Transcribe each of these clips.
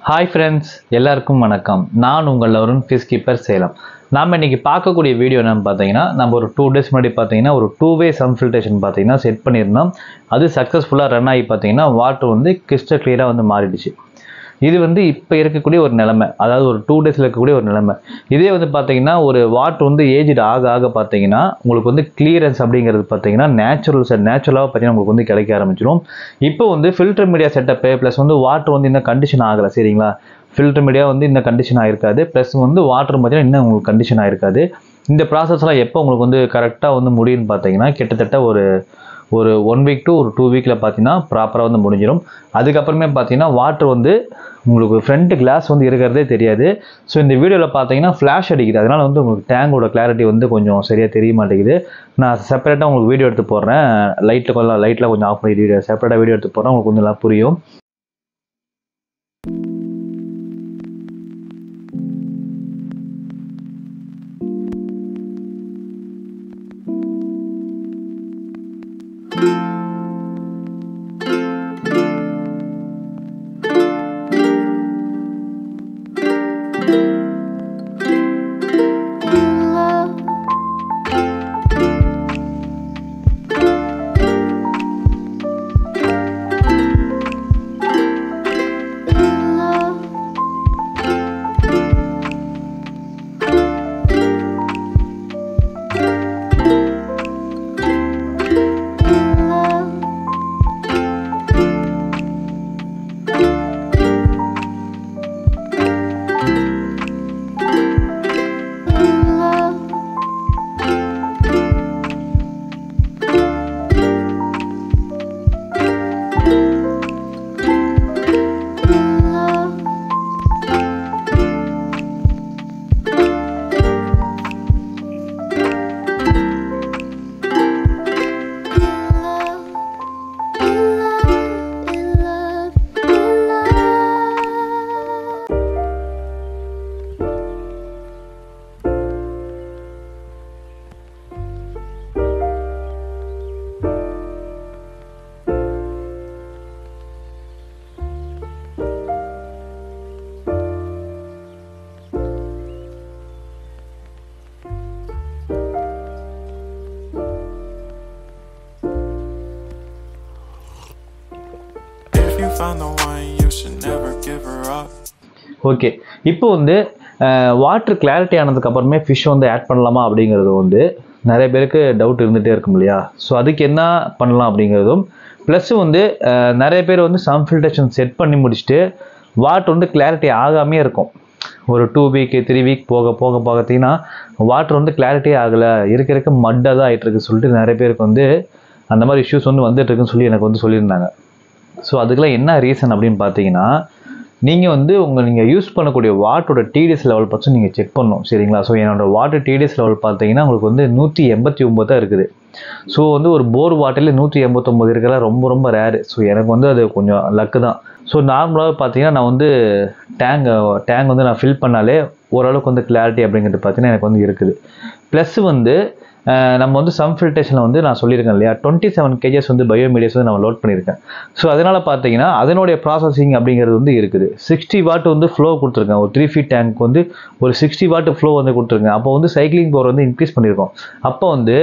Hi friends எல்லாருக்கும் வணக்கம் நான் உங்கள் அருண் ஃபிஷ் கீப்பர் சேலம் நாம் இன்னைக்கு பார்க்கக்கூடிய வீடியோ என்னன்னு பார்த்தீங்கன்னா நம்ம ஒரு டூ டேஸ் முன்னாடி பார்த்தீங்கன்னா ஒரு டூ வே சம் ஃபில்ட்ரேஷன் பார்த்தீங்கன்னா செட் பண்ணியிருந்தோம் அது சக்ஸஸ்ஃபுல்லாக ரன் ஆகி பார்த்தீங்கன்னா வாட்டர் வந்து கிறிஸ்டல் கிளியராக வந்து மாறிடுச்சு இது வந்து இப்போ இருக்கக்கூடிய ஒரு நிலைமை அதாவது ஒரு டூ டேஸில் இருக்கக்கூடிய ஒரு நிலைமை இதே வந்து பார்த்தீங்கன்னா ஒரு வாட்டர் வந்து ஏஜ்டு ஆக ஆக பார்த்தீங்கன்னா உங்களுக்கு வந்து கிளியரன்ஸ் அப்படிங்கிறது பார்த்தீங்கன்னா நேச்சுரல் நேச்சுரலாக பார்த்தீங்கன்னா உங்களுக்கு வந்து கிடைக்க ஆரம்பிச்சிடும் இப்போ வந்து ஃபில்டர் மீடியா செட்டப்பு ப்ளஸ் வந்து வாட்டர் வந்து இன்னும் கண்டிஷன் ஆகலை சரிங்களா ஃபில்டர் மீடியா வந்து இன்னும் கண்டிஷன் ஆகிருக்காது ப்ளஸ் வந்து வாட்டர் பார்த்தீங்கன்னா இன்னும் உங்களுக்கு கண்டிஷன் ஆகிருக்காது இந்த ப்ராசஸ்லாம் எப்போ உங்களுக்கு வந்து கரெக்டாக வந்து முடியும்னு பார்த்தீங்கன்னா கிட்டத்தட்ட ஒரு ஒரு ஒன் வீக் டு ஒரு டூ வீக்கில் பார்த்தீங்கன்னா ப்ராப்பராக வந்து முடிஞ்சிடும் அதுக்கப்புறமே பார்த்தீங்கன்னா வாட்டர் வந்து உங்களுக்கு ஃப்ரண்ட் கிளாஸ் வந்து இருக்கிறதே தெரியாது ஸோ இந்த வீடியோவில் பார்த்தீங்கன்னா ஃப்ளாஷ் அடிக்குது அதனால் வந்து உங்களுக்கு டேங்கோட கிளாரிட்டி வந்து கொஞ்சம் சரியாக தெரிய மாட்டேங்குது நான் செப்பரேட்டாக உங்களுக்கு வீடியோ எடுத்து போடுறேன் லைட்டில் கொஞ்சம் லைட்டில் கொஞ்சம் ஆஃப் பண்ணி வீடியோ செப்பரேட்டாக வீடியோ எடுத்து போடுறேன் உங்களுக்கு கொஞ்சம் நல்லா புரியும் If you find the one, you should never give her up. Okay இப்போ வந்து வாட்டர் கிளாரிட்டி ஆனதுக்கு அப்புறமே ஃபிஷ் வந்து ஆட் பண்ணலாமா அப்படிங்கிறது வந்து நிறைய பேருக்கு டவுட் இருந்துகிட்டே இருக்கும் இல்லையா ஸோ அதுக்கு என்ன பண்ணலாம் அப்படிங்கிறதும் ப்ளஸ் வந்து அஹ், நிறைய பேர் வந்து சம் ஃபில்ட்ரேஷன் செட் பண்ணி முடிச்சுட்டு வாட்டர் வந்து கிளாரிட்டி ஆகாமே இருக்கும் ஒரு டூ வீக் த்ரீ வீக் போக போக பார்த்தீங்கன்னா வாட்டர் வந்து கிளாரிட்டியே ஆகலை இருக்க இருக்க மட்டாக தான் ஆகிட்டு இருக்கு சொல்லிட்டு நிறைய பேருக்கு வந்து அந்த மாதிரி இஷ்யூஸ் வந்து வந்துட்டு இருக்குன்னு சொல்லி எனக்கு வந்து சொல்லியிருந்தாங்க ஸோ அதுக்கெல்லாம் என்ன ரீசன் அப்படின்னு பார்த்தீங்கன்னா நீங்கள் வந்து உங்கள் நீங்கள் யூஸ் பண்ணக்கூடிய வாட்டரோட டிடிஎஸ் லெவல் பற்றி நீங்கள் செக் பண்ணணும் சரிங்களா ஸோ என்னோட வாட்டர் டிடிஎஸ் லெவல் பார்த்தீங்கன்னா உங்களுக்கு வந்து நூற்றி எண்பத்தி ஒம்பது தான் இருக்குது ஸோ வந்து ஒரு போர் வாட்டரில் நூற்றி எண்பத்தொம்பது இருக்கலாம் ரொம்ப ரொம்ப ரேரு ஸோ எனக்கு வந்து அது கொஞ்சம் லக்கு தான் ஸோ நார்மலாக பார்த்தீங்கன்னா நான் வந்து டேங்க் டேங்க் வந்து நான் ஃபில் பண்ணாலே ஓரளவுக்கு வந்து கிளாரிட்டி அப்படிங்கிறது பார்த்தீங்கன்னா எனக்கு வந்து இருக்குது ப்ளஸ் வந்து அஹ் நம்ம வந்து சம் ஃபில்ட்ரேஷனில் வந்து நான் சொல்லியிருக்கேன் இல்லையா டுவெண்ட்டி செவன் கேஜஸ் வந்து பயோமீடியஸ் வந்து நான் லோட் பண்ணியிருக்கேன் ஸோ அதனால் பார்த்தீங்கன்னா அதனுடைய ப்ராசஸிங் அப்படிங்கிறது வந்து இருக்குது சிக்ஸ்டி வாட் வந்து ஃப்ளோ கொடுத்துருக்கேன் ஒரு த்ரீ ஃபீட் டேங்க் வந்து ஒரு சிக்ஸ்டி வாட் ஃப்ளோ வந்து கொடுத்துருக்கேன் அப்போ வந்து சைக்கிளிங் பவர் வந்து இன்க்ரீஸ் பண்ணியிருக்கோம் அப்போ வந்து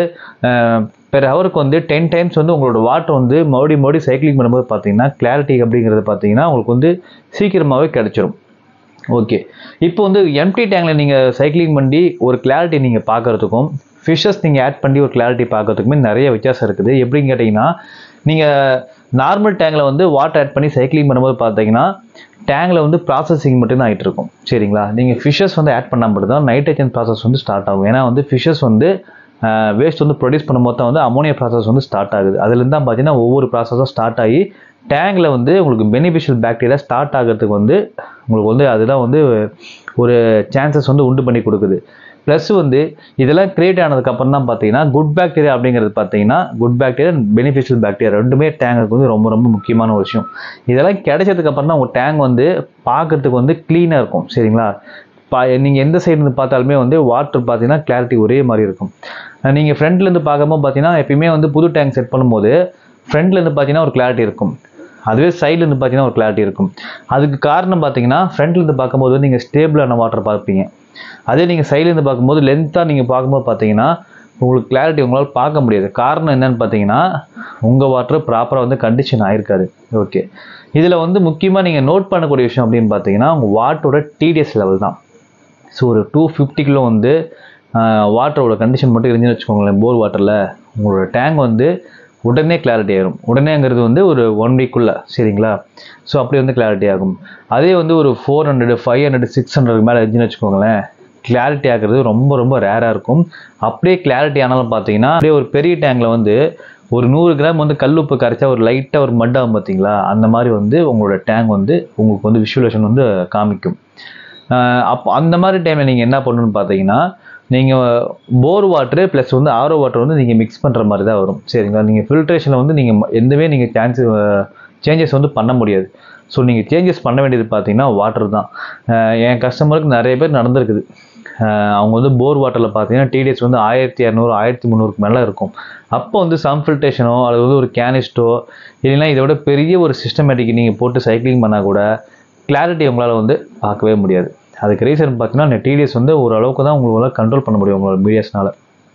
பெர் ஹவருக்கு வந்து டென் டைம்ஸ் வந்து உங்களோட வாட்டர் வந்து மறுபடியும் மறுபடியும் சைக்கிளிங் பண்ணும்போது பார்த்தீங்கன்னா கிளாரிட்டி அப்படிங்கிறது பார்த்தீங்கன்னா உங்களுக்கு வந்து சீக்கிரமாகவே கிடைச்சிரும் ஓகே இப்போ வந்து எம்டி டேங்கில் நீங்கள் சைக்கிளிங் பண்ணி ஒரு கிளாரிட்டி நீங்கள் பார்க்குறதுக்கும் ஃபிஷ்ஷஸ் நீங்கள் ஆட் பண்ணி ஒரு கிளாரிட்டி பார்க்கறதுக்குமே நிறைய வித்தியாசம் இருக்குது எப்படின்னு கேட்டிங்கன்னா நீங்கள் நார்மல் டேங்கில் வந்து வாட்டர் ஆட் பண்ணி சைக்கிளிங் பண்ணும்போது பார்த்தீங்கன்னா டேங்கில் வந்து ப்ராசஸிங் மட்டும்தான் ஆகிட்டு இருக்கும் சரிங்களா நீங்கள் ஃபிஷ்ஷஸ் வந்து ஆட் பண்ணால் மட்டும் தான் நைட்ரஜன் ப்ராசஸ் வந்து ஸ்டார்ட் ஆகும் ஏன்னா வந்து ஃபிஷ்ஷஸ் வந்து வேஸ்ட் வந்து ப்ரொடியூஸ் பண்ணும்போது தான் வந்து அமோனியா ப்ராசஸ் வந்து ஸ்டார்ட் ஆகுது அதுலேருந்து தான் பார்த்தீங்கன்னா ஒவ்வொரு ப்ராசஸும் ஸ்டார்ட் ஆகி டேங்கில் வந்து உங்களுக்கு பெனிஃபிஷியல் பாக்டீரியா ஸ்டார்ட் ஆகிறதுக்கு வந்து உங்களுக்கு வந்து அதுதான் வந்து ஒரு சான்சஸ் வந்து உண்டு பண்ணி கொடுக்குது ப்ளஸ் வந்து இதெல்லாம் கிரியேட் ஆனதுக்கப்புறம் தான் பார்த்தீங்கன்னா குட் பாக்டீரியா அப்படிங்கிறது பார்த்தீங்கன்னா குட் பாக்டீரியா பெனிஃபிஷியல் பாக்டீரியா ரெண்டுமே டேங்குக்கு வந்து ரொம்ப ரொம்ப முக்கியமான ஒரு விஷயம் இதெல்லாம் கிடைச்சதுக்கப்புறம் தான் உங்கள் டேங்க் வந்து பார்க்கறதுக்கு வந்து க்ளீனாக இருக்கும் சரிங்களா பா நீங்கள் எந்த சைடு இருந்து பார்த்தாலுமே வந்து வாட்டர் பார்த்தீங்கன்னா கிளாரிட்டி ஒரே மாதிரி இருக்கும் நீங்கள் ஃப்ரண்ட்லேருந்து பார்க்கும்போது பார்த்தீங்கன்னா எப்பயுமே வந்து புது டேங்க் செட் பண்ணும்போது ஃப்ரண்ட்லேருந்து பார்த்தீங்கன்னா ஒரு கிளாரிட்டி இருக்கும் அதுவே சைடுல இருந்து பார்த்தீங்கன்னா ஒரு கிளாரிட்டி இருக்கும் அதுக்கு காரணம் பார்த்தீங்கன்னா ஃப்ரண்ட்ல இருந்து பார்க்கும்போது நீங்கள் ஸ்டேபிளான வாட்டர் பார்ப்பீங்க அதே நீங்கள் சைடுல இருந்து பார்க்கும்போது லென்த்தாக நீங்கள் பார்க்கும்போது பார்த்தீங்கன்னா உங்களுக்கு கிளாரிட்டி உங்களால் பார்க்க முடியாது காரணம் என்னன்னு பார்த்தீங்கன்னா உங்கள் வாட்டர் ப்ராப்பராக வந்து கண்டிஷன் ஆயிருக்காது ஓகே இதில் வந்து முக்கியமாக நீங்கள் நோட் பண்ணக்கூடிய விஷயம் அப்படின்னு பார்த்தீங்கன்னா உங்கள் வாட்டரோட டிடிஎஸ் லெவல் தான் ஸோ ஒரு டூ ஃபிஃப்டி கிலோ வந்து வாட்டரோட கண்டிஷன் மட்டும் இருந்துன்னு வச்சுக்கோங்களேன் போர் வாட்டரில் உங்களோட டேங்க் வந்து உடனே கிளாரிட்டி ஆயிரும் உடனேங்கிறது வந்து ஒரு ஒன் வீக்குள்ளே சரிங்களா ஸோ அப்படி வந்து கிளாரிட்டி ஆகும் அதே வந்து ஒரு four hundred five hundred six hundred மேலே இருந்துன்னு வச்சுக்கோங்களேன் கிளாரிட்டி ஆகிறது ரொம்ப ரொம்ப ரேராக இருக்கும் அப்படியே கிளாரிட்டி ஆனாலும் பார்த்தீங்கன்னா அப்படியே ஒரு பெரிய டேங்கில் வந்து ஒரு நூறு கிராம் வந்து கல் உப்பு கரைச்சா ஒரு லைட்டாக ஒரு மட் ஆகும் பார்த்தீங்களா அந்த மாதிரி வந்து உங்களோட டேங்க் வந்து உங்களுக்கு வந்து விஷுவலேஷன் வந்து காமிக்கும் அப்போ அந்த மாதிரி டைமில் நீங்கள் என்ன பண்ணணும்னு பார்த்தீங்கன்னா நீங்கள் போர் வாட்டரு ப்ளஸ் வந்து ஆரோ வாட்டர் வந்து நீங்கள் மிக்ஸ் பண்ணுற மாதிரி தான் வரும் சரிங்களா நீங்கள் ஃபில்ட்ரேஷனில் வந்து நீங்கள் எந்தவே நீங்கள் சான்ஸ் சேஞ்சஸ் வந்து பண்ண முடியாது ஸோ நீங்கள் சேஞ்சஸ் பண்ண வேண்டியது பார்த்தீங்கன்னா வாட்டர் தான் அஹ் என் கஸ்டமருக்கு நிறைய பேர் நடந்திருக்குது அஹ் அவங்க வந்து போர் வாட்டரில் பார்த்தீங்கன்னா டிடிஎஸ் வந்து ஆயிரத்தி இரநூறு ஆயிரத்தி முந்நூறுக்கு மேலே இருக்கும் அப்போ வந்து சம் ஃபில்ட்ரேஷனோ அல்லது வந்து ஒரு கேனிஸ்டோ இல்லைன்னா இதை விட பெரிய ஒரு சிஸ்டமேட்டிக் நீங்கள் போட்டு சைக்கிளிங் பண்ணால் கூட கிளாரிட்டி உங்களால் வந்து பார்க்கவே முடியாது அதுக்கு ரீசன் பார்த்தீங்கன்னா டிடிஎஸ் வந்து ஓரளவுக்கு தான் உங்களால் கண்ட்ரோல் பண்ண முடியும் உங்களோட மீடியஸ்னால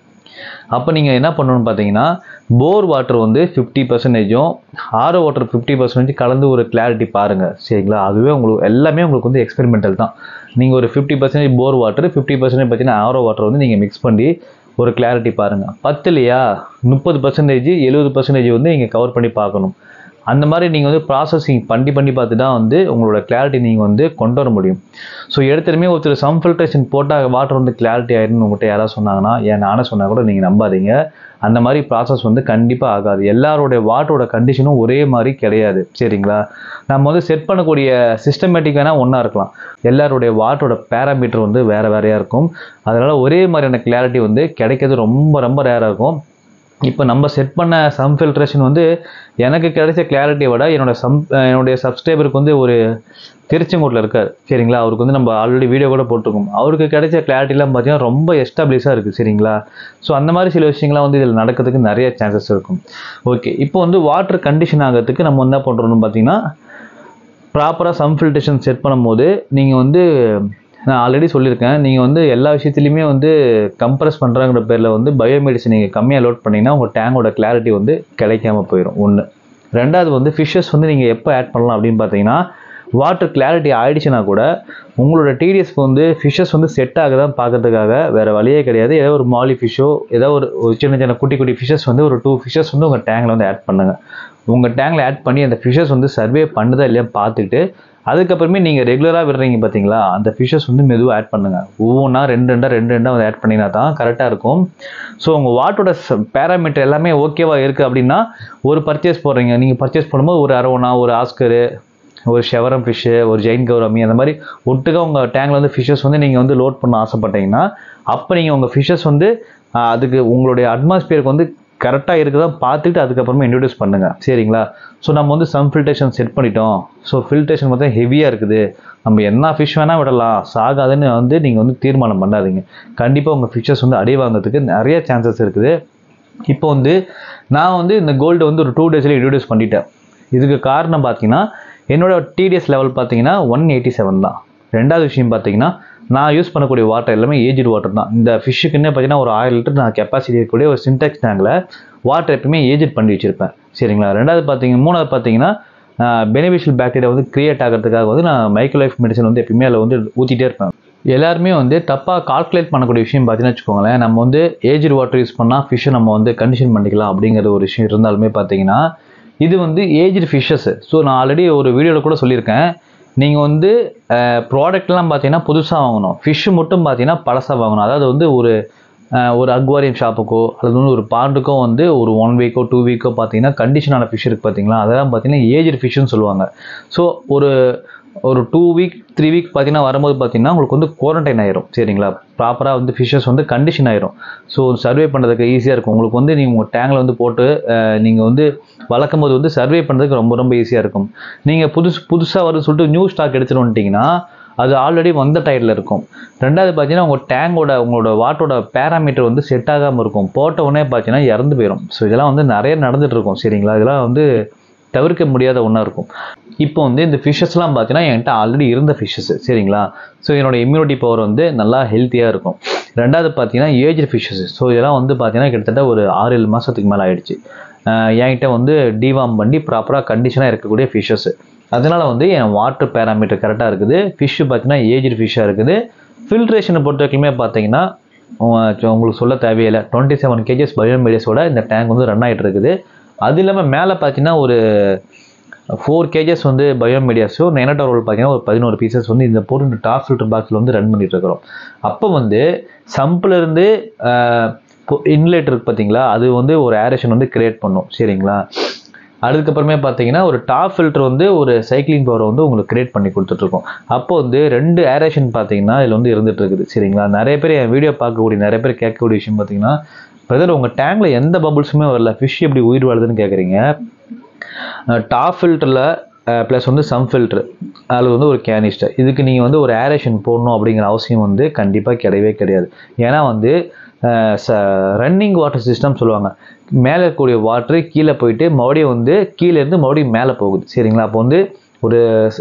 அப்போ நீங்கள் என்ன பண்ணணும்னு பார்த்தீங்கன்னா போர் வாட்டர் வந்து ஃபிஃப்டி பர்சன்டேஜும் ஆரோ வாட்டர் ஃபிஃப்டி பர்சன்டேஜ் கலந்து ஒரு கிளாரிட்டி பாருங்கள் சரிங்களா அதுவே உங்களுக்கு எல்லாமே உங்களுக்கு வந்து எக்ஸ்பெரிமெண்டல் தான் நீங்கள் ஒரு fifty percentage bore water fifty percentage பார்த்தீங்கன்னா ஆரோ வாட்டர் வந்து நீங்கள் மிக்ஸ் பண்ணி ஒரு கிளாரிட்டி பாருங்கள் பத்து இல்லையா முப்பது பர்சன்டேஜ் எழுபது பர்சன்டேஜ் வந்து நீங்கள் கவர் பண்ணி பார்க்கணும் அந்த மாதிரி நீங்கள் வந்து ப்ராசஸிங் பண்ணி பண்ணி பார்த்து தான் வந்து உங்களோட கிளாரிட்டி நீங்கள் வந்து கொண்டு வர முடியும் ஸோ எடுத்துருமே ஒருத்தர் சம் ஃபில்ட்ரேஷன் போட்டால் வாட்டர் வந்து கிளாரிட்டி ஆயிடும்னு உங்கள்கிட்ட யாராவது சொன்னாங்கன்னா ஏன் நானே சொன்னால் கூட நீங்கள் நம்பாதீங்க அந்த மாதிரி ப்ராசஸ் வந்து கண்டிப்பாக ஆகாது எல்லாரோடைய வாட்டரோட கண்டிஷனும் ஒரே மாதிரி கிடையாது சரிங்களா நம்ம வந்து செட் பண்ணக்கூடிய சிஸ்டமேட்டிக் வேணால் ஒன்றா இருக்கலாம் எல்லாருடைய வாட்டரோட பேராமீட்டர் வந்து வேறு வேறையாக இருக்கும் அதனால் ஒரே மாதிரியான கிளாரிட்டி வந்து கிடைக்கிறது ரொம்ப ரொம்ப ரேராக இருக்கும் இப்போ நம்ம செட் பண்ண சம் ஃபில்ட்ரேஷன் வந்து எனக்கு கிடைச்ச கிளாரிட்டியை விட என்னோட சம் என்னுடைய சப்ஸ்கிரைபருக்கு வந்து ஒரு திருச்செங்கோட்டில் இருக்கார் சரிங்களா அவருக்கு வந்து நம்ம ஆல்ரெடி வீடியோ கூட போட்டிருக்கோம் அவருக்கு கிடைச்ச கிளாரிட்டிலாம் பார்த்தீங்கன்னா ரொம்ப எஸ்டாப்ளிஷாக இருக்குது சரிங்களா ஸோ அந்த மாதிரி சில விஷயங்கள்லாம் வந்து இதில் நடக்கிறதுக்கு நிறைய சான்சஸ் இருக்கும் ஓகே இப்போ வந்து வாட்டர் கண்டிஷன் ஆகிறதுக்கு நம்ம என்ன பண்ணுறோம்னு பார்த்தீங்கன்னா ப்ராப்பராக சம் ஃபில்ட்ரேஷன் செட் பண்ணும்போது நீங்கள் வந்து நான் ஆல்ரெடி சொல்லியிருக்கேன் நீங்கள் வந்து எல்லா விஷயத்துலையுமே வந்து கம்ப்ரஸ் பண்ணுறாங்கிற பேரில் வந்து பயோமெடிசன் நீங்கள் கம்மியாக லோட் பண்ணிங்கன்னா உங்கள் டேங்கோட கிளாரிட்டி வந்து கிடைக்காம போயிடும் ஒன்று ரெண்டாவது வந்து ஃபிஷ்ஷஸ் வந்து நீங்கள் எப்போ ஆட் பண்ணலாம் அப்படின்னு பார்த்தீங்கன்னா வாட்டர் கிளாரிட்டி ஆயிடுச்சுன்னா கூட உங்களோட டிடிஎஸ்க்கு வந்து ஃபிஷ்ஷஸ் வந்து செட் ஆகுதான் பார்க்கறதுக்காக வேறு வழியே கிடையாது ஏதோ ஒரு மாலி ஃபிஷ்ஷோ ஏதோ ஒரு ஒரு சின்ன சின்ன குட்டி குட்டி ஃபிஷ்ஷஸ் வந்து ஒரு டூ ஃபிஷ்ஷஸ் வந்து உங்கள் டேங்கில் வந்து ஆட் பண்ணுங்கள் உங்கள் டேங்கில் ஆட் பண்ணி அந்த ஃபிஷ்ஷஸ் வந்து சர்வே பண்ணுதா இல்லையா பார்த்துட்டு அதுக்கப்புறமே நீங்கள் ரெகுலராக விடுறீங்க பார்த்தீங்களா அந்த ஃபிஷ்ஷஸ் வந்து மெதுவாக ஆட் பண்ணுங்கள் ஒவ்வொன்றா ரெண்டு ரெண்டாக ரெண்டு ரெண்டாக வந்து ஆட் பண்ணினா தான் கரெக்டாக இருக்கும் ஸோ உங்கள் வாட்டரோட பேராமீட்டர் எல்லாமே ஓகேவா இருக்குது அப்படின்னா ஒரு பர்ச்சேஸ் போடுறீங்க நீங்கள் பர்ச்சேஸ் பண்ணும்போது ஒரு அரவணா ஒரு ஆஸ்கரு ஒரு ஷெவரம் ஃபிஷ்ஷு ஒரு ஜெயின் கௌரமி அந்த மாதிரி ஒட்டுக்கா உங்கள் டேங்கில் வந்து ஃபிஷ்ஷஸ் வந்து நீங்கள் வந்து லோட் பண்ண ஆசைப்பட்டீங்கன்னா அப்போ நீங்கள் உங்கள் ஃபிஷ்ஷஸ் வந்து ஆஹ், அதுக்கு உங்களுடைய அட்மாஸ்பியருக்கு வந்து கரெக்டாக இருக்குதா பார்த்துட்டு அதுக்கப்புறமா இன்ட்ரடியூஸ் பண்ணுங்கள் சரிங்களா ஸோ நம்ம வந்து சம் ஃபில்ட்ரேஷன் செட் பண்ணிட்டோம் ஸோ ஃபில்ட்ரேஷன் பார்த்தா ஹெவியாக இருக்குது நம்ம என்ன ஃபிஷ் வேணால் விடலாம் சாகாதுன்னு வந்து நீங்கள் வந்து தீர்மானம் பண்ணாதீங்க கண்டிப்பாக உங்கள் ஃபிஷ்ஷஸ் வந்து அடி வாங்குறதுக்கு நிறைய சான்சஸ் இருக்குது இப்போ வந்து நான் வந்து இந்த கோல்டு வந்து ஒரு டூ டேஸில் இன்ட்ரடியூஸ் பண்ணிட்டேன் இதுக்கு காரணம் பார்த்தீங்கன்னா என்னோட டிடிஎஸ் லெவல் பார்த்தீங்கன்னா ஒன் எயிட்டி செவன் தான் ரெண்டாவது விஷயம் பார்த்தீங்கன்னா நான் யூஸ் பண்ணக்கூடிய வாட்டர் எல்லாமே ஏஜ்டு வாட்டர் தான் இந்த ஃபிஷ்ஷுக்குன்னே பார்த்தீங்கன்னா ஒரு ஆயிரம் லிட்டர் நான் கெப்பாசிட்டி இருக்கக்கூடிய ஒரு சின்டெக்ஸ் டேங்கில் வாட்டர் எப்பவுமே ஏஜெட் பண்ணி வச்சுருப்பேன் சரிங்களா ரெண்டாவது பார்த்தீங்க மூணாவது பார்த்தீங்கன்னா பெனிஃபிஷியல் பாக்டீரியா வந்து கிரியேட் ஆகிறதுக்காக வந்து நான் மைக்ரோலைஃப் மெடிசன் வந்து எப்பயுமே அதில் வந்து ஊற்றிட்டே இருப்பேன் எல்லாருமே வந்து தப்பாக கால்குலேட் பண்ணக்கூடிய விஷயம் பார்த்தீங்கன்னா வச்சுக்கோங்களேன் நம்ம வந்து ஏஜ்டு வாட்டர் யூஸ் பண்ணால் ஃபிஷ்ஷை நம்ம வந்து கண்டிஷன் பண்ணிக்கலாம் அப்படிங்கிற ஒரு விஷயம் இருந்தாலுமே பார்த்தீங்கன்னா இது வந்து ஏஜ்டு ஃபிஷ்ஷஸ் ஸோ நான் ஆல்ரெடி ஒரு வீடியோவில் கூட சொல்லியிருக்கேன் நீங்கள் வந்து ப்ராடக்ட்லாம் பார்த்தீங்கன்னா புதுசாக வாங்கணும் ஃபிஷ்ஷு மட்டும் பார்த்தீங்கன்னா பழசாக வாங்கணும் அதாவது வந்து ஒரு அஹ், ஒரு அக்வாரியம் ஷாப்புக்கோ அல்லது வந்து ஒரு பாண்டுக்கோ வந்து ஒரு ஒன் வீக்கோ டூ வீக்கோ பார்த்தீங்கன்னா கண்டிஷனான ஃபிஷ் இருக்குது பார்த்தீங்களா அதெல்லாம் பார்த்தீங்கன்னா ஏஜ்டு ஃபிஷ்ஷுன்னு சொல்லுவாங்க ஸோ ஒரு ஒரு டூ வீக் த்ரீ வீக் பார்த்தீங்கன்னா வரும்போது பார்த்தீங்கன்னா உங்களுக்கு வந்து குவாரண்டைன் ஆயிரும் சரிங்களா ப்ராப்பராக வந்து ஃபிஷ்ஷஸ் வந்து கண்டிஷன் ஆயிரும் ஸோ சர்வே பண்ணுறதுக்கு ஈஸியாக இருக்கும் உங்களுக்கு வந்து நீங்கள் உங்கள் டேங்கில் வந்து போட்டு நீங்கள் வந்து வளர்க்கும் போது வந்து சர்வே பண்ணுறதுக்கு ரொம்ப ரொம்ப ஈஸியாக இருக்கும் நீங்கள் புதுசு புதுசாக வருது சொல்லிட்டு நியூ ஸ்டாக் எடுத்துகிட்டு வந்துட்டீங்கன்னா அது ஆல்ரெடி வந்த டயரில் இருக்கும் ரெண்டாவது பார்த்தீங்கன்னா உங்கள் டேங்கோட உங்களோட வாட்டரோட பேராமீட்டர் வந்து செட் ஆகாமல் இருக்கும் போட்ட உடனே பார்த்தீங்கன்னா இறந்து போயிடும் ஸோ இதெல்லாம் வந்து நிறைய நடந்துட்டு இருக்கும் சரிங்களா இதெல்லாம் வந்து தவிர்க்க முடியாத ஒன்றா இருக்கும் இப்போ வந்து இந்த ஃபிஷ்ஷஸ்லாம் பார்த்தீங்கன்னா என்கிட்ட ஆல்ரெடி இருந்த ஃபிஷ்ஷஸ் சரிங்களா ஸோ என்னோட இம்யூனிட்டி பவர் வந்து நல்லா ஹெல்த்தியாக இருக்கும் ரெண்டாவது பார்த்தீங்கன்னா ஏஜ் ஃபிஷ்ஷஸ் ஸோ இதெல்லாம் வந்து பார்த்தீங்கன்னா கிட்டத்தட்ட ஒரு ஆறு ஏழு மாதத்துக்கு மேலே ஆயிடுச்சு ஆஹ் என்கிட்ட வந்து டிவார்ம் பண்ணி ப்ராப்பராக கண்டிஷனாக இருக்கக்கூடிய ஃபிஷ்ஷஸ் அதனால வந்து என் வாட்டர் பேராமீட்டர் கரெக்டாக இருக்குது ஃபிஷ்ஷு பார்த்தீங்கன்னா ஏஜ் ஃபிஷ்ஷாக இருக்குது ஃபில்ட்ரேஷனை பொறுத்த வரைக்குமே பார்த்தீங்கன்னா உங்க- உங்களுக்கு சொல்ல தேவையில்லை டுவெண்ட்டி செவன் கேஜஸ் பயோமீடியஸோட இந்த டேங்க் வந்து ரன் ஆகிட்டு இருக்குது அது இல்லாமல் மேலே பார்த்தீங்கன்னா ஒரு ஃபோர் கேஜஸ் வந்து பயோமீடியாஸும் நெனட்டோ ரோல் பார்த்தீங்கன்னா ஒரு பதினோரு பீசஸ் வந்து இந்த போட்டு இந்த டாப் ஃபில்டர் பாக்ஸில் வந்து ரன் பண்ணிட்டு இருக்கிறோம் அப்போ வந்து சம்பில் இருந்து இன்லேட் இருக்கு பார்த்தீங்களா அது வந்து ஒரு ஏரேஷன் வந்து கிரியேட் பண்ணும் சரிங்களா அதுக்கப்புறமே பார்த்தீங்கன்னா ஒரு டாப் ஃபில்டர் வந்து ஒரு சைக்கிளிங் பவரை வந்து உங்களுக்கு கிரியேட் பண்ணி கொடுத்துட்ருக்கோம் அப்போ வந்து ரெண்டு ஏரேஷன் பார்த்தீங்கன்னா இதில் வந்து இருந்துட்டு இருக்குது சரிங்களா நிறைய பேர் என் வீடியோ பார்க்கக்கூடிய நிறைய பேர் கேட்கக்கூடிய விஷயம் பார்த்தீங்கன்னா பிரதர் உங்கள் டேங்கில் எந்த பபுள்ஸுமே வரல ஃபிஷ் எப்படி உயிர் வாழுதுன்னு கேட்குறீங்க டாப் ஃபில்டரில் ப்ளஸ் வந்து சம் ஃபில்டர் அதில் வந்து ஒரு கேனிஸ்டர் இதுக்கு நீங்கள் வந்து ஒரு ஏரேஷன் போடணும் அப்படிங்கிற அவசியம் வந்து கண்டிப்பாக கிடையவே கிடையாது ஏன்னா வந்து ரன்னிங் வாட்டர் சிஸ்டம் சொல்லுவாங்க மேலே இருக்கக்கூடிய வாட்ரு கீழே போயிட்டு மறுபடியும் வந்து கீழே இருந்து மறுபடியும் மேலே போகுது சரிங்களா அப்போ வந்து ஒரு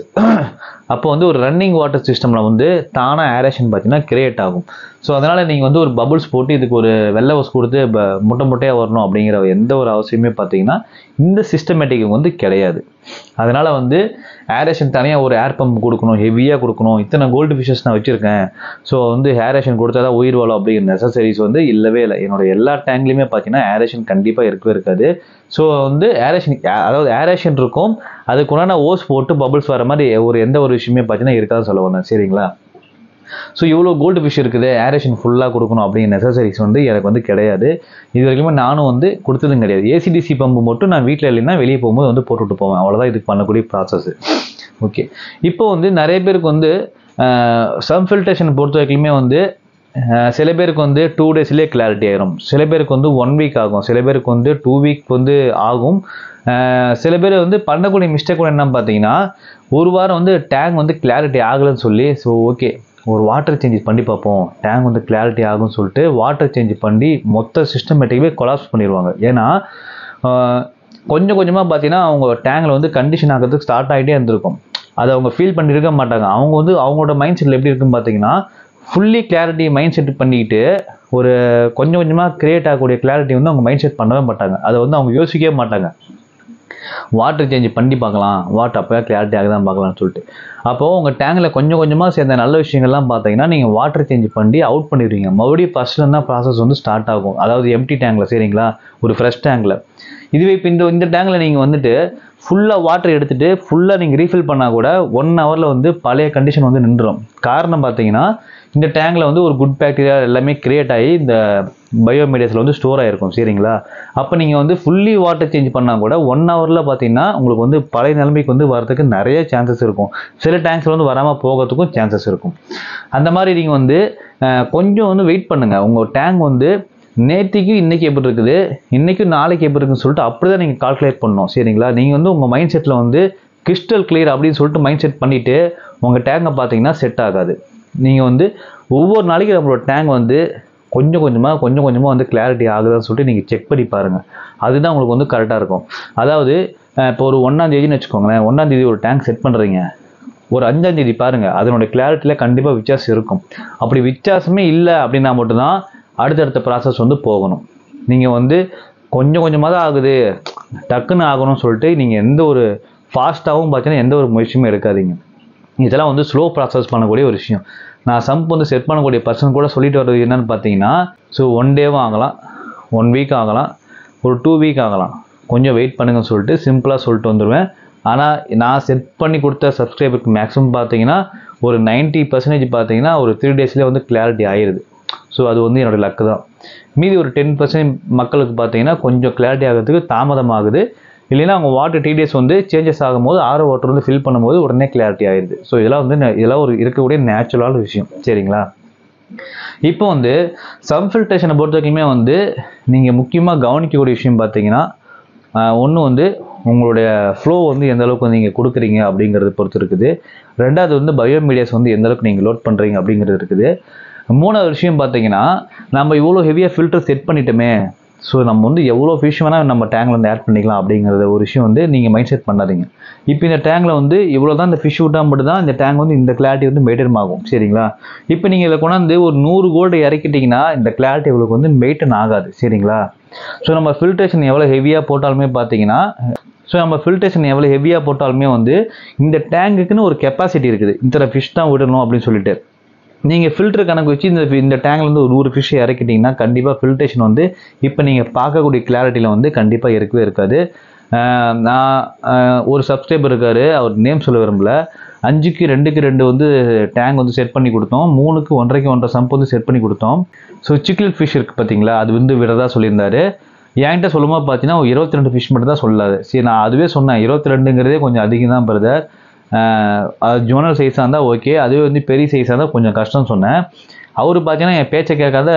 அப்போ வந்து ஒரு ரன்னிங் வாட்டர் சிஸ்டமில் வந்து தானாக ஏரேஷன் பார்த்தீங்கன்னா கிரியேட் ஆகும் ஸோ அதனால் நீங்கள் வந்து ஒரு பபுள்ஸ் போட்டு இதுக்கு ஒரு வெள்ளை வஸ் கொடுத்து ப முட்டை முட்டையாக வரணும் அப்படிங்கிற எந்த ஒரு அவசியமே பார்த்தீங்கன்னா இந்த சிஸ்டமேட்டிக் வந்து கிடையாது அதனால் வந்து ஏரேஷன் தனியாக ஒரு ஏர் பம்ப் கொடுக்கணும் ஹெவியாக கொடுக்கணும் இத்தனை கோல்டு ஃபிஷஸ் நான் வச்சுருக்கேன் ஸோ வந்து ஏரேஷன் கொடுத்தா தான் உயிர் வாழும் அப்படிங்கிற நெசசரிஸ் வந்து இல்லவே இல்லை என்னோட எல்லா டேங்க்லையுமே பார்த்தீங்கன்னா ஏரேஷன் கண்டிப்பாக இருக்கவே இருக்காது ஸோ வந்து ஏரேஷன் அதாவது ஏரேஷன் இருக்கும் அதுக்குண்டான ஓஸ் போட்டு பபுள்ஸ் வர மாதிரி ஒரு எந்த ஒரு விஷயமே பார்த்தீங்கன்னா இருக்காது சொல்ல வந்தேன் சரிங்களா ஸோ இவ்வளோ கோல்டு ஃபிஷ் இருக்குது ஏரேஷன் ஃபுல்லாக கொடுக்கணும் அப்படிங்கிற நெசசரிஸ் வந்து எனக்கு வந்து கிடையாது இது வரைக்குமே நானும் வந்து கொடுத்ததும் கிடையாது ஏசிடிசி பம்பு மட்டும் நான் வீட்டில் இல்லைன்னா வெளியே போகும்போது வந்து போட்டுட்டு போவேன் அவ்வளோதான் இதுக்கு பண்ணக்கூடிய ப்ராசஸ் ஓகே இப்போ வந்து நிறைய பேருக்கு வந்து சம் ஃபில்ட்ரேஷன் பொறுத்த வரைக்குமே வந்து அஹ், சில பேருக்கு வந்து டூ டேஸ்லேயே கிளாரிட்டி ஆயிரும் சில பேருக்கு வந்து ஒன் வீக் ஆகும் சில பேருக்கு வந்து டூ வீக் வந்து ஆகும் அஹ், சில பேர் வந்து பண்ணக்கூடிய மிஸ்டேக் கூட என்ன பார்த்தீங்கன்னா ஒரு வாரம் வந்து டேங்க் வந்து கிளாரிட்டி ஆகலைன்னு சொல்லி ஸோ ஓகே ஒரு வாட்டர் சேஞ்ச் பண்ணி பார்ப்போம் டேங்க் வந்து கிளாரிட்டி ஆகும்னு சொல்லிட்டு வாட்டர் சேஞ்ச் பண்ணி மொத்த சிஸ்டமேட்டிக்கவே கொலாப்ஸ் பண்ணிடுவாங்க ஏன்னா ஆஹ், கொஞ்சம் கொஞ்சமாக பார்த்தீங்கன்னா அவங்க டேங்கில் வந்து கண்டிஷன் ஆகிறதுக்கு ஸ்டார்ட் ஆகிட்டே இருந்திருக்கும் அதை அவங்க ஃபீல் பண்ணியிருக்க மாட்டாங்க அவங்க வந்து அவங்களோட மைண்ட் செட்டில் எப்படி இருக்குன்னு பார்த்தீங்கன்னா ஃபுல்லி கிளாரிட்டி மைண்ட் செட் பண்ணிக்கிட்டு ஒரு கொஞ்சம் கொஞ்சமாக கிரியேட் ஆகக்கூடிய கிளாரிட்டி வந்து அவங்க மைண்ட் செட் பண்ணவே மாட்டாங்க அதை வந்து அவங்க யோசிக்கவே மாட்டாங்க வாட்டர் சேஞ்ச் பண்ணி பார்க்கலாம் வாட்டர் அப்போ கிளாரிட்டி ஆகுதான் பார்க்கலாம்னு சொல்லிட்டு அப்போது உங்கள் டேங்கில் கொஞ்சம் கொஞ்சமாக சேர்ந்த நல்ல விஷயங்கள்லாம் பார்த்தீங்கன்னா நீங்கள் வாட்டர் சேஞ்ச் பண்ணி அவுட் பண்ணிடுவீங்க மறுபடியும் ஃபஸ்ட்டில் தான் ப்ராசஸ் வந்து ஸ்டார்ட் ஆகும் அதாவது எம்டி டேங்கில் சரிங்களா ஒரு ஃப்ரெஷ் டேங்கில் இதுவே இப்போ இந்த இந்த டேங்கில் நீங்கள் வந்துட்டு ஃபுல்லாக வாட்டர் எடுத்துகிட்டு ஃபுல்லாக நீங்கள் ரீஃபில் பண்ணால் கூட ஒன் ஹவரில் வந்து பழைய கண்டிஷன் வந்து நின்றுடும் காரணம் பார்த்தீங்கன்னா இந்த டேங்கில் வந்து ஒரு குட் பாக்டீரியா எல்லாமே கிரியேட் ஆகி இந்த பயோமீடியஸில் வந்து ஸ்டோர் ஆகிருக்கும் சரிங்களா அப்போ நீங்கள் வந்து ஃபுல்லி வாட்டர் சேஞ்ச் பண்ணால் கூட ஒன் ஹவரில் பார்த்தீங்கன்னா உங்களுக்கு வந்து பழைய நிலைமைக்கு வந்து வரதுக்கு நிறைய சான்சஸ் இருக்கும் சில டேங்க்ஸில் வந்து வராமல் போகிறதுக்கும் சான்சஸ் இருக்கும் அந்த மாதிரி நீங்கள் வந்து அஹ், கொஞ்சம் வந்து வெயிட் பண்ணுங்கள் உங்கள் டேங்க் வந்து நேத்திக்கு இன்னைக்கு எப்படி இருக்குது இன்னைக்கு நாளைக்கு எப்படி இருக்குன்னு சொல்லிட்டு அப்படி தான் நீங்கள் கால்குலேட் பண்ணணும் சரிங்களா நீங்கள் வந்து உங்கள் மைண்ட் செட்டில் வந்து கிறிஸ்டல் கிளியர் அப்படின்னு சொல்லிட்டு மைண்ட் செட் பண்ணிவிட்டு உங்கள் டேங்கை பார்த்தீங்கன்னா செட் ஆகாது நீங்கள் வந்து ஒவ்வொரு நாளைக்கு நம்மளோட டேங்க் வந்து கொஞ்சம் கொஞ்சமாக கொஞ்சம் கொஞ்சமாக வந்து கிளாரிட்டி ஆகுதான்னு சொல்லிட்டு நீங்கள் செக் பண்ணி பாருங்கள் அதுதான் உங்களுக்கு வந்து கரெக்டாக இருக்கும் அதாவது அஹ், இப்போ ஒரு ஒன்றாம் தேதின்னு வச்சுக்கோங்களேன் ஒன்றாம் தேதி ஒரு டேங்க் செட் பண்ணுறீங்க ஒரு அஞ்சாம் தேதி பாருங்க அதனோட கிளாரிட்டியில் கண்டிப்பாக வித்தியாசம் இருக்கும் அப்படி வித்தியாசமே இல்லை அப்படின்னா மட்டும்தான் அடுத்தடுத்த ப்ராசஸ் வந்து போகணும் நீங்கள் வந்து கொஞ்சம் கொஞ்சமாக தான் ஆகுது டக்குன்னு ஆகணும்னு சொல்லிட்டு நீங்கள் எந்த ஒரு ஃபாஸ்ட்டாகவும் பார்த்தீங்கன்னா எந்த ஒரு முயற்சியுமே எடுக்காதீங்க இதெல்லாம் வந்து ஸ்லோ ப்ராசஸ் பண்ணக்கூடிய ஒரு விஷயம் நான் சம்ப் வந்து செட் பண்ணக்கூடிய பர்சன் கூட சொல்லிட்டு வர்றது என்னன்னு பார்த்தீங்கன்னா ஸோ ஒன் டேவும் ஆகலாம் ஒன் வீக் ஆகலாம் ஒரு டூ வீக் ஆகலாம் கொஞ்சம் வெயிட் பண்ணுங்கன்னு சொல்லிட்டு சிம்பிளாக சொல்லிட்டு வந்துடுவேன் ஆனால் நான் செட் பண்ணி கொடுத்த சப்ஸ்கிரைபருக்கு மேக்ஸிமம் பார்த்தீங்கன்னா ஒரு 90% பர்சன்டேஜ் பார்த்தீங்கன்னா ஒரு த்ரீ டேஸ்லேயே வந்து கிளாரிட்டி ஆயிடுது ஸோ அது வந்து என்னோட லக்கு தான் மீதி ஒரு டென் பர்சன்ட் மக்களுக்கு பார்த்தீங்கன்னா கொஞ்சம் கிளாரிட்டி ஆகிறதுக்கு தாமதம் ஆகுது இல்லைன்னா அவங்க வாட்டர் டிடிஎஸ் வந்து சேஞ்சஸ் ஆகும்போது ஆரோ வாட்டர் வந்து ஃபில் பண்ணும்போது உடனே கிளாரிட்டி ஆயிடுது ஸோ இதெல்லாம் வந்து ந- இதெல்லாம் ஒரு இருக்கக்கூடிய நேச்சுரலான விஷயம் சரிங்களா இப்போ வந்து சம் ஃபில்ட்ரேஷனை பொறுத்த வரைக்குமே வந்து நீங்கள் முக்கியமாக கவனிக்கக்கூடிய விஷயம் பார்த்தீங்கன்னா ஒன்று வந்து உங்களுடைய ஃப்ளோ வந்து எந்த அளவுக்கு நீங்கள் கொடுக்குறீங்க அப்படிங்கிறத பொறுத்து இருக்குது ரெண்டாவது வந்து பயோமீடியாஸ் வந்து எந்த அளவுக்கு நீங்கள் லோட் பண்ணுறீங்க அப்படிங்கிறது இருக்குது மூணாவது விஷயம் பார்த்தீங்கன்னா நம்ம இவ்வளோ ஹெவியாக ஃபில்டர் செட் பண்ணிட்டோமே ஸோ நம்ம வந்து எவ்வளோ ஃபிஷ் வேணால் நம்ம டேங்கில் வந்து ஆட் பண்ணிக்கலாம் அப்படிங்கிறத ஒரு விஷயம் வந்து நீங்கள் மைண்ட் செட் பண்ணாதீங்க இப்போ இந்த டேங்கில் வந்து இவ்வளோ தான் இந்த ஃபிஷ் விட்டால் மட்டும் தான் இந்த டேங்க் வந்து இந்த கிளாரிட்டி வந்து மெயின்டைன் ஆகும் சரிங்களா இப்போ நீங்கள் இதில் கொண்டாந்து ஒரு நூறு கோல்டு இறக்கிட்டிங்கன்னா இந்த கிளாரிட்டி இவ்வளோக்கு வந்து மெயின்டைன் ஆகாது சரிங்களா ஸோ நம்ம ஃபில்ட்ரேஷன் எவ்வளோ ஹெவியாக போட்டாலுமே பார்த்தீங்கன்னா ஸோ நம்ம ஃபில்ட்ரேஷன் எவ்வளோ ஹெவியாக போட்டாலுமே வந்து இந்த டேங்குக்குன்னு ஒரு கெப்பாசிட்டி இருக்குது இத்தனை ஃபிஷ் தான் விடணும் அப்படின்னு சொல்லிட்டு நீங்கள் ஃபில்டர் கணக்கு வச்சு இந்த இந்த டேங்க்லேருந்து ஒரு நூறு ஃபிஷ் இறக்கிட்டிங்கன்னா கண்டிப்பாக ஃபில்ட்ரேஷன் வந்து இப்போ நீங்கள் பார்க்கக்கூடிய கிளாரிட்டியில் வந்து கண்டிப்பாக இருக்கவே இருக்காது ஆஹ் நான் ஆஹ் ஒரு சப்ஸ்கிரைபர் இருக்காரு அவர் நேம் சொல்ல விரும்பல அஞ்சுக்கு ரெண்டுக்கு ரெண்டு வந்து டேங்க் வந்து செட் பண்ணி கொடுத்தோம் மூணுக்கு ஒன்றரைக்கு ஒன்றரை சம்ப் வந்து செட் பண்ணி கொடுத்தோம் ஸோ சிக்லெட் ஃபிஷ் இருக்குது பார்த்தீங்களா அது வந்து விடதா சொல்லியிருந்தாரு என்கிட்ட சொல்லும்போது பார்த்தீங்கன்னா ஒரு இருபத்தி ரெண்டு ஃபிஷ் மட்டும் தான் சொல்லாது சரி நான் அதுவே சொன்னேன் இருபத்தி ரெண்டுங்கிறதே கொஞ்சம் அதிகம் தான் பிரதர் அது ஜோனல் சைஸாக இருந்தால் ஓகே அதுவே வந்து பெரிய சைஸாக இருந்தால் கொஞ்சம் கஷ்டம்னு சொன்னேன் அவர் பார்த்தீங்கன்னா என் பேச்சை கேட்காத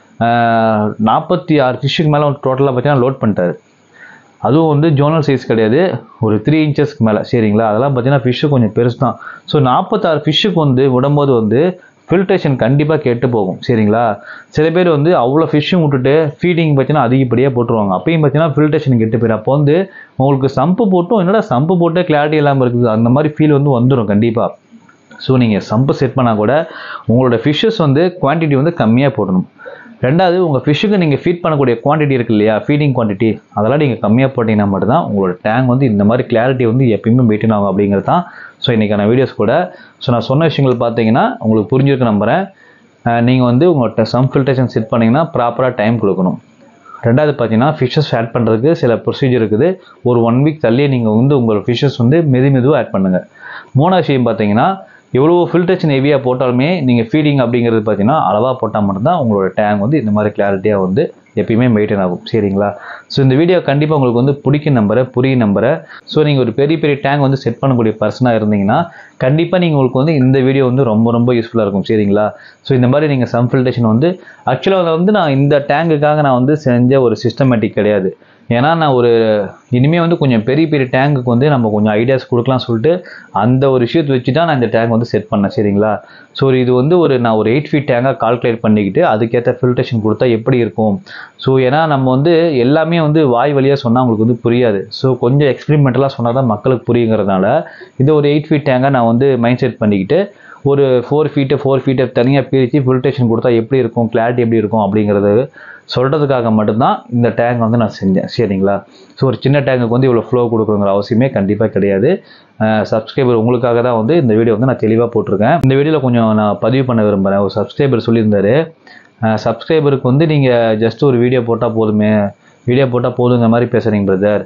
நாற்பத்தி ஆறு ஃபிஷ்ஷுக்கு மேலே டோட்டலாக பார்த்தீங்கன்னா லோட் பண்ணிட்டாரு அதுவும் வந்து ஜோனல் சைஸ் கிடையாது ஒரு த்ரீ இன்ச்சஸ்க்கு மேலே சரிங்களா அதெல்லாம் பார்த்தீங்கன்னா ஃபிஷ்ஷு கொஞ்சம் பெருசு தான் ஸோ நாற்பத்தாறு ஃபிஷ்ஷுக்கு வந்து விடும்போது வந்து ஃபில்ட்ரேஷன் கண்டிப்பாக கெட்டு போகும் சரிங்களா சில பேர் வந்து அவ்வளோ ஃபிஷ்ஷும் விட்டுட்டு ஃபீடிங் பார்த்தீங்கன்னா அதிகப்படியாக போட்டுருவாங்க அப்பயும் பார்த்தீங்கன்னா ஃபில்ட்ரேஷன் கெட்டு போயிடும் அப்போ வந்து உங்களுக்கு சம்பு போட்டும் என்னடா சம்பு போட்டே கிளாரிட்டி இல்லாமல் இருக்குது அந்த மாதிரி ஃபீல் வந்து வந்துடும் கண்டிப்பாக ஸோ நீங்கள் சம்பு செட் பண்ணால் கூட உங்களோட ஃபிஷ்ஷஸ் வந்து குவான்டிட்டி வந்து கம்மியாக போடணும் ரெண்டாவது உங்கள் ஃபிஷ்ஷுக்கு நீங்கள் ஃபீட் பண்ணக்கூடிய குவான்டிட்டி இருக்கு இல்லையா ஃபீடிங் குவான்டிட்டி அதெல்லாம் நீங்கள் கம்மியாக போட்டிங்கன்னா மட்டும்தான் உங்களோட டேங்க் வந்து இந்த மாதிரி கிளாரிட்டி வந்து எப்பயுமே மெயின்டைன் ஆகும் அப்படிங்கிறது தான் ஸோ இன்றைக்கான வீடியோஸ் கூட ஸோ நான் சொன்ன விஷயங்கள் பார்த்தீங்கன்னா உங்களுக்கு புரிஞ்சிருக்கு நம்புகிறேன் நீங்கள் வந்து உங்கள்கிட்ட சம் ஃபில்ட்ரேஷன் செட் பண்ணிங்கன்னா ப்ராப்பராக டைம் கொடுக்கணும் ரெண்டாவது பார்த்தீங்கன்னா ஃபிஷ்ஷஸ் ஆட் பண்ணுறதுக்கு சில ப்ரொசீஜர் இருக்குது ஒரு ஒன் வீக் தள்ளியே நீங்கள் வந்து உங்களோட ஃபிஷ்ஷஸ் வந்து மெது மெதுவாக ஆட் பண்ணுங்கள் மூணாவது விஷயம் பார்த்தீங்கன்னா எவ்வளோ ஃபில்ட்ரேஷன் ஹெவியாக போட்டாலுமே நீங்கள் ஃபீடிங் அப்படிங்கிறது பார்த்தீங்கன்னா அளவாக போட்டால் மட்டும்தான் உங்களோட டேங்க் வந்து இந்த மாதிரி கிளாரிட்டியாக வந்து எப்பயுமே மெயின்டைன் ஆகும் சரிங்களா ஸோ இந்த வீடியோ கண்டிப்பாக உங்களுக்கு வந்து பிடிக்கும் நம்பரை புரியும் நம்பரை ஸோ நீங்கள் ஒரு பெரிய பெரிய டேங்க் வந்து செட் பண்ணக்கூடிய பர்சனாக இருந்தீங்கன்னா கண்டிப்பாக நீங்கள் உங்களுக்கு வந்து இந்த வீடியோ வந்து ரொம்ப ரொம்ப யூஸ்ஃபுல்லாக இருக்கும் சரிங்களா ஸோ இந்த மாதிரி நீங்கள் சம் ஃபில்ட்ரேஷன் வந்து ஆக்சுவலாக வந்து நான் இந்த டேங்குக்காக நான் வந்து செஞ்ச ஒரு சிஸ்டமேட்டிக் கிடையாது ஏன்னா நான் ஒரு இனிமேல் வந்து கொஞ்சம் பெரிய பெரிய டேங்குக்கு வந்து நம்ம கொஞ்சம் ஐடியாஸ் கொடுக்கலாம் சொல்லிட்டு அந்த ஒரு விஷயத்தை வச்சு தான் நான் இந்த டேங்க் வந்து செட் பண்ணேன் சரிங்களா ஸோ இது வந்து ஒரு நான் ஒரு எயிட் ஃபீட் டேங்காக கால்குலேட் பண்ணிக்கிட்டு அதுக்கேற்ற ஃபில்ட்ரேஷன் கொடுத்தா எப்படி இருக்கும் ஸோ ஏன்னா நம்ம வந்து எல்லாமே வந்து வாய் வழியாக சொன்னால் உங்களுக்கு வந்து புரியாது ஸோ கொஞ்சம் எக்ஸ்பெரிமெண்டலாக சொன்னால் தான் மக்களுக்கு புரியுங்கிறதுனால இது ஒரு எயிட் ஃபீட் டேங்காக நான் வந்து மைண்ட் செட் பண்ணிக்கிட்டு ஒரு ஃபோர் ஃபீட்டு ஃபோர் ஃபீட்டை தனியாக பிரித்து ஃபில்ட்ரேஷன் கொடுத்தா எப்படி இருக்கும் கிளாரிட்டி எப்படி இருக்கும் அப்படிங்கிறது சொல்கிறதுக்காக மட்டும்தான் இந்த டேங்க் வந்து நான் செஞ்சேன் சரிங்களா ஸோ ஒரு சின்ன டேங்குக்கு வந்து இவ்வளோ ஃப்ளோ கொடுக்குங்கிற அவசியமே கண்டிப்பாக கிடையாது சப்ஸ்கிரைபர் உங்களுக்காக தான் வந்து இந்த வீடியோ வந்து நான் தெளிவாக போட்டிருக்கேன் இந்த வீடியோவில் கொஞ்சம் நான் பதிவு பண்ண விரும்புகிறேன் ஒரு சப்ஸ்கிரைபர் சொல்லியிருந்தாரு சப்ஸ்கிரைபருக்கு வந்து நீங்கள் ஜஸ்ட் ஒரு வீடியோ போட்டால் போதுமே வீடியோ போட்டால் போதுங்கிற மாதிரி பேசுகிறீங்க பிரதர்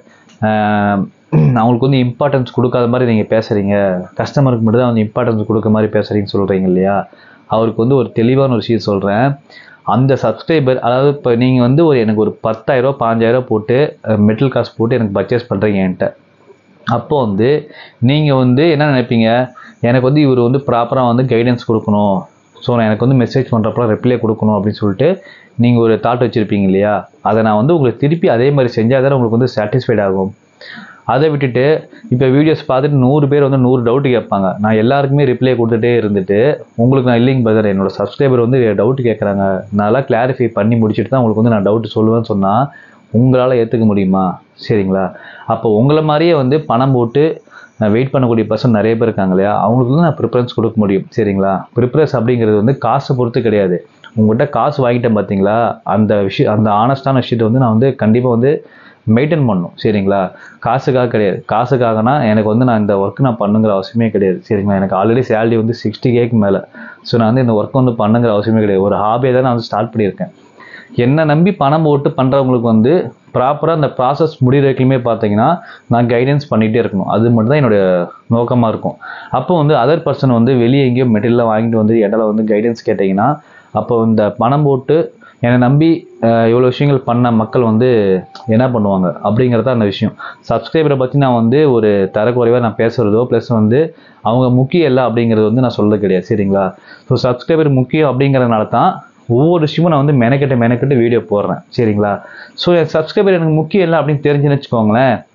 அவங்களுக்கு வந்து இம்பார்ட்டன்ஸ் கொடுக்காத மாதிரி நீங்கள் பேசுகிறீங்க கஸ்டமருக்கு மட்டும் தான் வந்து இம்பார்ட்டன்ஸ் கொடுக்க மாதிரி பேசுகிறீங்கன்னு சொல்கிறீங்க இல்லையா அவருக்கு வந்து ஒரு தெளிவான ஒரு விஷயம் சொல்கிறேன் அந்த சப்ஸ்கிரைபர் அதாவது இப்போ நீங்கள் வந்து ஒரு எனக்கு ஒரு பத்தாயிரரூவா பாஞ்சாயிரரூவா போட்டு மெட்டல் காசு போட்டு எனக்கு பர்ச்சேஸ் பண்ணுறீங்க என்கிட்ட அப்போ வந்து நீங்கள் வந்து என்ன நினைப்பீங்க எனக்கு வந்து இவர் வந்து ப்ராப்பராக வந்து கைடன்ஸ் கொடுக்கணும் ஸோ நான் எனக்கு வந்து மெசேஜ் பண்ணுறப்பலாம் ரிப்ளை கொடுக்கணும் அப்படின்னு சொல்லிட்டு நீங்கள் ஒரு தாட் வச்சுருப்பீங்க இல்லையா அதை நான் வந்து உங்களுக்கு திருப்பி அதே மாதிரி செஞ்சால் தானே உங்களுக்கு வந்து சாட்டிஸ்ஃபைட் ஆகும் அதை விட்டுட்டு இப்போ வீடியோஸ் பார்த்துட்டு நூறு பேர் வந்து நூறு டவுட் கேட்பாங்க நான் எல்லாருக்குமே ரிப்ளை கொடுத்துட்டே இருந்துட்டு உங்களுக்கு நான் இல்லைங்க பிரதர் என்னோட சப்ஸ்கிரைபர் வந்து டவுட் கேட்குறாங்க நான்லாம் கிளாரிஃபை பண்ணி முடிச்சுட்டு தான் உங்களுக்கு வந்து நான் டவுட் சொல்லுவேன்னு சொன்னால் உங்களால் ஏற்றுக்க முடியுமா சரிங்களா அப்போ உங்களை மாதிரியே வந்து பணம் போட்டு வெயிட் பண்ணக்கூடிய பர்சன் நிறைய பேர் இருக்காங்க இல்லையா அவங்களுக்கு வந்து நான் ப்ரிஃபரன்ஸ் கொடுக்க முடியும் சரிங்களா ப்ரிஃபரன்ஸ் அப்படிங்கிறது வந்து காசை பொறுத்து கிடையாது உங்கள்கிட்ட காசு வாங்கிட்டேன் பார்த்தீங்களா அந்த விஷயம் அந்த ஆனஸ்டான விஷயத்தை வந்து நான் வந்து கண்டிப்பாக வந்து மெயின்டைன் பண்ணும் சரிங்களா காசுக்காக கிடையாது காசுக்காகனா எனக்கு வந்து நான் இந்த ஒர்க் நான் பண்ணுங்கிற அவசியமே கிடையாது சரிங்களா எனக்கு ஆல்ரெடி சேலரி வந்து சிக்ஸ்டி கேக்கு மேலே ஸோ நான் வந்து இந்த ஒர்க் வந்து பண்ணுங்கிற அவசியமே கிடையாது ஒரு ஹாபியை தான் நான் வந்து ஸ்டார்ட் பண்ணியிருக்கேன் என்னை நம்பி பணம் போட்டு பண்ணுறவங்களுக்கு வந்து ப்ராப்பராக அந்த ப்ராசஸ் முடிகிற வரைக்குமே பார்த்தீங்கன்னா நான் கைடன்ஸ் பண்ணிகிட்டே இருக்கணும் அது மட்டும் தான் என்னுடைய நோக்கமாக இருக்கும் அப்போ வந்து அதர் பர்சன் வந்து வெளியே எங்கேயோ மெட்டீரியலாக வாங்கிட்டு வந்து இடையில வந்து கைடன்ஸ் கேட்டிங்கன்னா அப்போ இந்த பணம் போட்டு என்னை நம்பி இவ்வளோ விஷயங்கள் பண்ண மக்கள் வந்து என்ன பண்ணுவாங்க அப்படிங்கிறது தான் அந்த விஷயம் சப்ஸ்கிரைபரை பற்றி நான் வந்து ஒரு தரக்குறைவாக நான் பேசுகிறதோ ப்ளஸ் வந்து அவங்க முக்கியம் இல்லை அப்படிங்கிறது வந்து நான் சொல்ல கிடையாது சரிங்களா ஸோ சப்ஸ்கிரைபர் முக்கியம் அப்படிங்கிறதுனால தான் ஒவ்வொரு விஷயமும் நான் வந்து மெனக்கெட்டு மெனக்கெட்டு வீடியோ போடுறேன் சரிங்களா ஸோ என் சப்ஸ்கிரைபர் எனக்கு முக்கியம் இல்லை அப்படின்னு தெரிஞ்சுன்னு வச்சுக்கோங்களேன்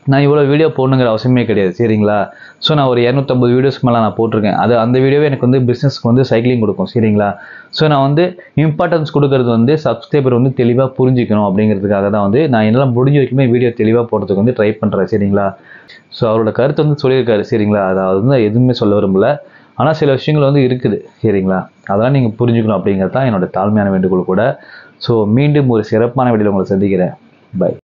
நான் இவ்வளோ வீடியோ போடணுங்கிற அவசியமே கிடையாது சரிங்களா ஸோ நான் ஒரு இரநூத்தம்பது வீடியோஸ்க்கு மேலே நான் போட்டிருக்கேன் அது அந்த வீடியோவே எனக்கு வந்து பிஸ்னஸ்க்கு வந்து சைக்கிளிங் கொடுக்கும் சரிங்களா ஸோ நான் வந்து இம்பார்ட்டன்ஸ் கொடுக்கறது வந்து சப்ஸ்கிரைபர் வந்து தெளிவாக புரிஞ்சிக்கணும் அப்படிங்கிறதுக்காக தான் வந்து நான் என்னால் முடிஞ்ச வரைக்குமே வீடியோ தெளிவாக போடுறதுக்கு வந்து ட்ரை பண்ணுறேன் சரிங்களா ஸோ அவரோட கருத்து வந்து சொல்லியிருக்காரு சரிங்களா அதாவது வந்து எதுவுமே சொல்ல விரும்பல ஆனால் சில விஷயங்கள் வந்து இருக்குது சரிங்களா அதெல்லாம் நீங்கள் புரிஞ்சுக்கணும் அப்படிங்கிறது தான் என்னோட தாழ்மையான வேண்டுகோள் கூட ஸோ மீண்டும் ஒரு சிறப்பான வீடியோவில் உங்களை சந்திக்கிறேன் பை